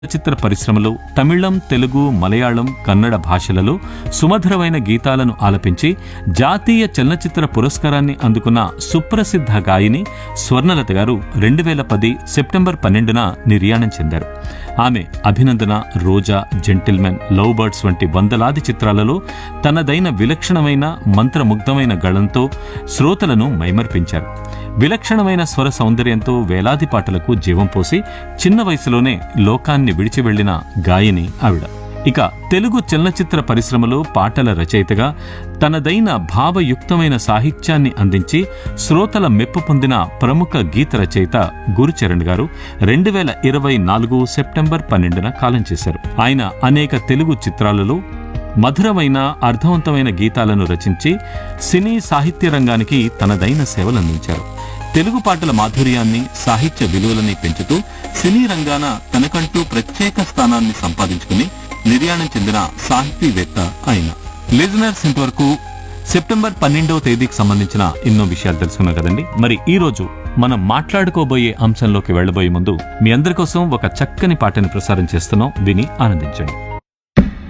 చలనచిత్ర పరిశ్రమలో తమిళం తెలుగు మలయాళం కన్నడ భాషలలో సుమధురమైన గీతాలను ఆలపించి జాతీయ చలనచిత్ర పురస్కారాన్ని అందుకున్న సుప్రసిద్ధ గాయని స్వర్ణలత గారు రెండు వేల పది సెప్టెంబర్ పన్నెండున నిర్యాణం చెందారు ఆమె అభినందన రోజా జెంటిల్మెన్ లవ్ బర్డ్స్ వంటి వందలాది చిత్రాలలో తనదైన విలక్షణమైన మంత్రముగ్ధమైన గళంతో శ్రోతలను మైమర్పించారు విలక్షణమైన స్వర సౌందర్యంతో వేలాది పాటలకు జీవం పోసి చిన్న వయసులోనే లోకాన్ని విడిచి వెళ్లిన గాయని ఆవిడ ఇక తెలుగు చలనచిత్ర పరిశ్రమలో పాటల రచయితగా తనదైన భావయుక్తమైన సాహిత్యాన్ని అందించి శ్రోతల మెప్పు పొందిన ప్రముఖ గీత రచయిత గురుచరణ్ గారు రెండు వేల ఇరవై నాలుగు సెప్టెంబర్ పన్నెండున కాలం చేశారు ఆయన అనేక తెలుగు చిత్రాలలో మధురమైన అర్థవంతమైన గీతాలను రచించి సినీ సాహిత్య రంగానికి తనదైన సేవలందించారు తెలుగు పాటల మాధుర్యాన్ని సాహిత్య విలువలని పెంచుతూ సినీ రంగాన తనకంటూ ప్రత్యేక స్థానాన్ని సంపాదించుకుని నిర్యాణం చెందిన సాహితీవేత్త ఆయన లిజనర్స్ ఇంతవరకు సెప్టెంబర్ పన్నెండవ తేదీకి సంబంధించిన ఎన్నో విషయాలు తెలుసుకున్నాం కదండి మరి ఈ రోజు మనం మాట్లాడుకోబోయే అంశంలోకి వెళ్ళబోయే ముందు మీ అందరి కోసం ఒక చక్కని పాటని ప్రసారం చేస్తున్నాం విని ఆనందించండి